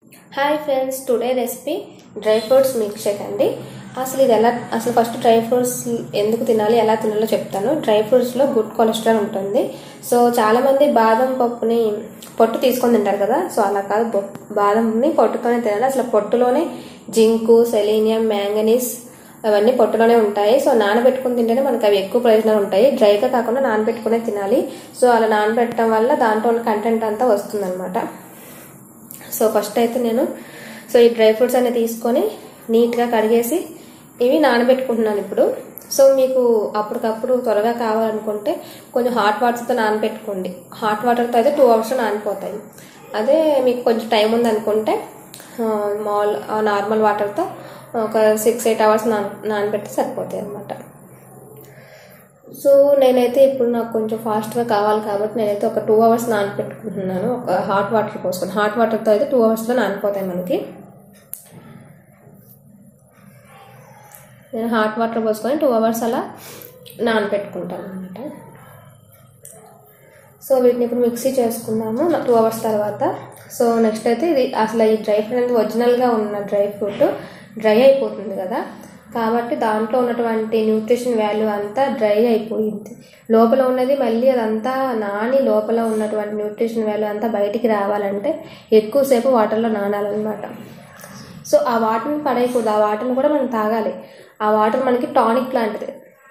hi friends today recipe dry fruits milk shake అండి అసలు ఇది ఎలా అసలు ఫస్ట్ డ్రై ఫ్రూట్స్ ఎందుకు తినాలి ఎలా తినాలో చెప్తాను డ్రై ఫ్రూట్స్లో గుడ్ కొలెస్ట్రాల్ ఉంటుంది సో చాలామంది బాదం పప్పుని పొట్టు తీసుకొని తింటారు కదా సో అలా కాదు బొ- బాదంని పొట్టుతోనే తినాలి అసలు పొట్టులోనే జింకు సెలీనియం మ్యాంగనీస్ అవన్నీ పొట్టులోనే ఉంటాయి సో నానబెట్టుకుని తింటేనే మనకి అవి ఎక్కువ ప్రయోజనాలు ఉంటాయి డ్రైగా కాకుండా నానబెట్టుకునే తినాలి సో అలా నానబెట్టడం వల్ల దాంట్లో ఉన్న కంటెంట్ అంతా వస్తుందన్నమాట సో ఫస్ట్ అయితే నేను సో ఈ డ్రై ఫ్రూట్స్ అన్ని తీసుకొని నీట్గా కడిగేసి ఇవి నానబెట్టుకుంటున్నాను ఇప్పుడు సో మీకు అప్పటికప్పుడు త్వరగా కావాలనుకుంటే కొంచెం హాట్ వాటర్తో నానబెట్టుకోండి హాట్ వాటర్తో అయితే టూ అవర్స్లో నానిపోతాయి అదే మీకు కొంచెం టైం ఉందనుకుంటే మాల్ నార్మల్ వాటర్తో ఒక సిక్స్ ఎయిట్ అవర్స్ నాన నానబెట్టి సరిపోతాయి అన్నమాట సో నేనైతే ఇప్పుడు నాకు కొంచెం ఫాస్ట్గా కావాలి కాబట్టి నేనైతే ఒక టూ అవర్స్ నానబెట్టుకుంటున్నాను ఒక హాట్ వాటర్ పోసుకొని హాట్ వాటర్తో అయితే టూ అవర్స్లో నానిపోతాయి మనకి నేను హాట్ వాటర్ పోసుకొని టూ అవర్స్ అలా నానబెట్టుకుంటాను అనమాట సో వీటిని ఇప్పుడు మిక్సీ చేసుకున్నాము టూ అవర్స్ తర్వాత సో నెక్స్ట్ అయితే ఇది అసలు ఈ డ్రై ఫ్రూట్ అనేది ఒరిజినల్గా ఉన్న డ్రై ఫ్రూట్ డ్రై అయిపోతుంది కదా కాబట్టి దాంట్లో ఉన్నటువంటి న్యూట్రిషన్ వాల్యూ అంతా డ్రై అయిపోయింది లోపల ఉన్నది మళ్ళీ అదంతా నాని లోపల ఉన్నటువంటి న్యూట్రిషన్ వాల్యూ అంతా బయటికి రావాలంటే ఎక్కువసేపు వాటర్లో నానాలన్నమాట సో ఆ వాటర్ని పడేయకూడదు ఆ వాటర్ని కూడా మనం తాగాలి ఆ వాటర్ మనకి టానిక్ లాంటిది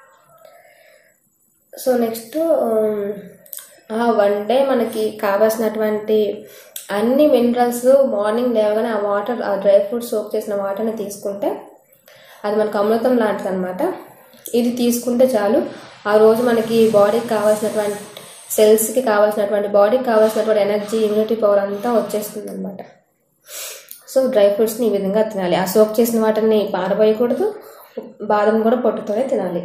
సో నెక్స్ట్ వన్ డే మనకి కావాల్సినటువంటి అన్ని మినరల్స్ మార్నింగ్ లేవగానే ఆ వాటర్ ఆ డ్రై ఫ్రూట్స్ సోప్ చేసిన వాటర్ని తీసుకుంటే అది మనకు అమృతం లాంటిది అనమాట ఇది తీసుకుంటే చాలు ఆ రోజు మనకి బాడీకి కావాల్సినటువంటి సెల్స్కి కావాల్సినటువంటి బాడీకి కావాల్సినటువంటి ఎనర్జీ ఇమ్యూనిటీ పవర్ అంతా వచ్చేస్తుంది అనమాట సో డ్రై ఫ్రూట్స్ని ఈ విధంగా తినాలి ఆ సోప్ చేసిన వాటిని పారబోయకూడదు బాదం కూడా పొట్టుతోనే తినాలి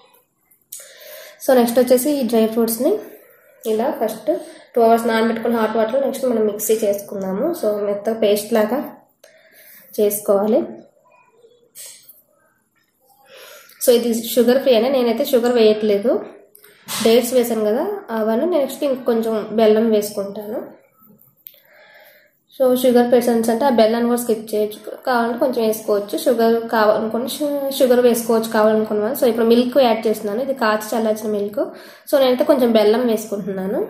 సో నెక్స్ట్ వచ్చేసి ఈ డ్రై ఫ్రూట్స్ని ఇలా ఫస్ట్ టూ అవర్స్ నానబెట్టుకుని హాట్ వాటర్ నెక్స్ట్ మనం మిక్సీ చేసుకుందాము సో మెత్తగా పేస్ట్ లాగా చేసుకోవాలి సో ఇది షుగర్ ఫ్రీ అనే నేనైతే షుగర్ వేయట్లేదు డేట్స్ వేసాను కదా అవన్నీ నెక్స్ట్ ఇంకొంచెం బెల్లం వేసుకుంటాను సో షుగర్ పేషెంట్స్ అంటే ఆ బెల్లాన్ని కూడా స్కిప్ చేయొచ్చు కావాలంటే కొంచెం వేసుకోవచ్చు షుగర్ కావాలనుకుని షుగర్ వేసుకోవచ్చు కావాలనుకున్నాను సో ఇప్పుడు మిల్క్ యాడ్ చేస్తున్నాను ఇది కాచి చల్లార్చిన మిల్క్ సో నేనైతే కొంచెం బెల్లం వేసుకుంటున్నాను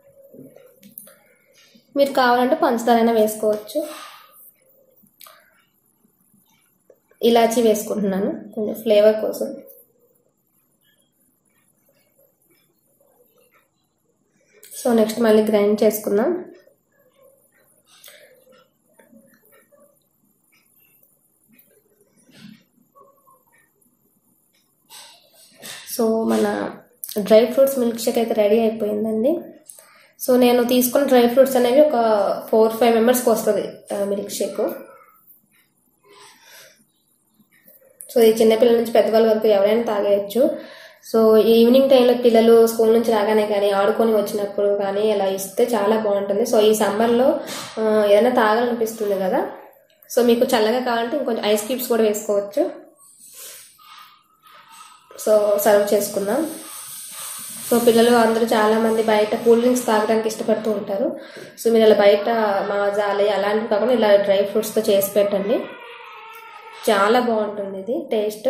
మీరు కావాలంటే పంచదార అయినా వేసుకోవచ్చు ఇలాచీ వేసుకుంటున్నాను కొంచెం ఫ్లేవర్ కోసం సో నెక్స్ట్ మళ్ళీ గ్రైండ్ చేసుకుందాం సో మన డ్రై ఫ్రూట్స్ మిల్క్ షేక్ అయితే రెడీ అయిపోయిందండి సో నేను తీసుకున్న డ్రై ఫ్రూట్స్ అనేవి ఒక ఫోర్ ఫైవ్ మెంబర్స్కి వస్తుంది మిల్క్ షేక్ సో ఈ చిన్నపిల్లల నుంచి పెద్దవాళ్ళ వరకు ఎవరైనా తాగేయచ్చు సో ఈవినింగ్ టైంలో పిల్లలు స్కూల్ నుంచి రాగానే కానీ ఆడుకొని వచ్చినప్పుడు కానీ ఇలా ఇస్తే చాలా బాగుంటుంది సో ఈ సమ్మర్లో ఏదైనా తాగాలనిపిస్తుంది కదా సో మీకు చల్లగా కావాలంటే ఇంకొంచెం ఐస్ క్యూబ్స్ కూడా వేసుకోవచ్చు సో సర్వ్ చేసుకుందాం సో పిల్లలు అందరూ చాలా మంది బయట కూల్ డ్రింక్స్ తాగడానికి ఇష్టపడుతూ ఉంటారు సో మీరు ఇలా బయట మాజాలి అలాంటివి కాకుండా ఇలా డ్రై ఫ్రూట్స్తో చేసి పెట్టండి చాలా బాగుంటుంది ఇది టేస్ట్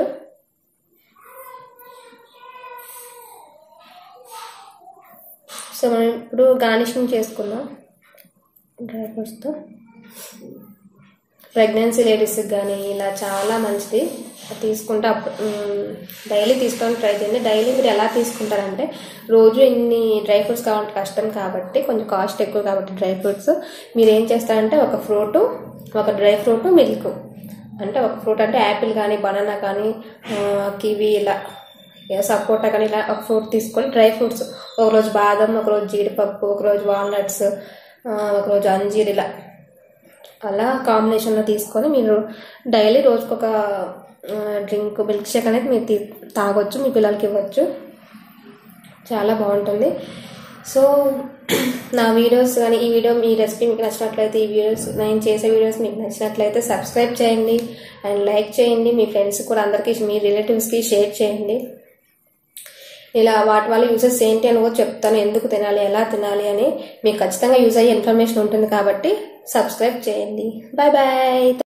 సో మనం ఇప్పుడు గార్నిషింగ్ చేసుకుందాం డ్రై ఫ్రూట్స్తో ప్రెగ్నెన్సీ లేడీస్కి కానీ ఇలా చాలా మంచిది తీసుకుంటే డైలీ తీసుకోవడానికి ట్రై చేయండి డైలీ మీరు ఎలా తీసుకుంటారంటే రోజు ఇన్ని డ్రై ఫ్రూట్స్ కావాలంటే కష్టం కాబట్టి కొంచెం కాస్ట్ ఎక్కువ కాబట్టి డ్రై ఫ్రూట్స్ మీరు ఏం చేస్తారంటే ఒక ఫ్రూటు ఒక డ్రై ఫ్రూట్ మిల్క్ అంటే ఒక ఫ్రూట్ అంటే యాపిల్ కానీ బనానా కానీ కివీ ఇలా సపోటా కానీ ఇలా ఒక ఫ్రూట్ తీసుకొని డ్రై ఫ్రూట్స్ ఒకరోజు బాదం ఒకరోజు జీడిపప్పు ఒకరోజు వాల్నట్స్ ఒకరోజు అంజీర్ ఇలా అలా కాంబినేషన్లో తీసుకొని మీరు డైలీ రోజుకొక డ్రింక్ మిల్క్ షేక్ అనేది మీరు తీ తాగొచ్చు మీ పిల్లలకి ఇవ్వచ్చు చాలా బాగుంటుంది సో నా వీడియోస్ కానీ ఈ వీడియో మీ రెసిపీ మీకు నచ్చినట్లయితే ఈ వీడియోస్ నేను చేసే వీడియోస్ మీకు నచ్చినట్లయితే సబ్స్క్రైబ్ చేయండి అండ్ లైక్ చేయండి మీ ఫ్రెండ్స్ కూడా అందరికీ మీ రిలేటివ్స్కి షేర్ చేయండి ఇలా వాటి వల్ల యూసెస్ ఏంటి అని కూడా చెప్తాను ఎందుకు తినాలి ఎలా తినాలి అని మీకు ఖచ్చితంగా యూజ్ అయ్యే ఇన్ఫర్మేషన్ ఉంటుంది కాబట్టి సబ్స్క్రైబ్ చేయండి బాయ్ బాయ్